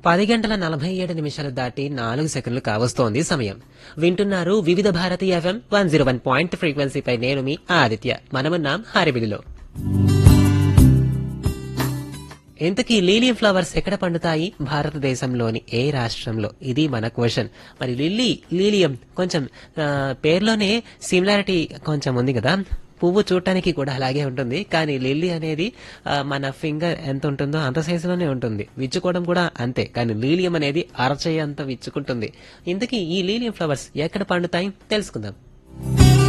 పది గంటల నలభై ఏడు నిమిషాలు దాటి నాలుగు సెకండ్లు కావస్తోంది సమయం వింటున్నారు Vividh Bharati FM one zero one point ఫ్రీక్వెన్సీపై నేను మీ ఆదిత్య మనమున్నాం హారివిడిలో ఇంతకీ లీలియం ఫ్లవర్స్ ఎక్కడ పండుతాయి భారతదేశంలోని ఏ రాష్ట్రంలో ఇది మన క్వశ్చన్ మరి లిల్లీ లీలియం కొంచెం ఆ, పేర్లోనే సిమిలారిటీ కొంచెం ఉంది కదా పువ్వు చూడటానికి కూడా అలాగే ఉంటుంది కానీ లిల్లీ అనేది ఆ, మన ఫింగర్ ఎంత ఉంటుందో అంత సైజులోనే ఉంటుంది విచ్చుకోవడం కూడా అంతే కానీ లీలియం అనేది అరచేయి అంత విచ్చుకుంటుంది ఇంతకీ ఈ లీలియం ఫ్లవర్స్ ఎక్కడ పండుతాయి తెలుసుకుందాం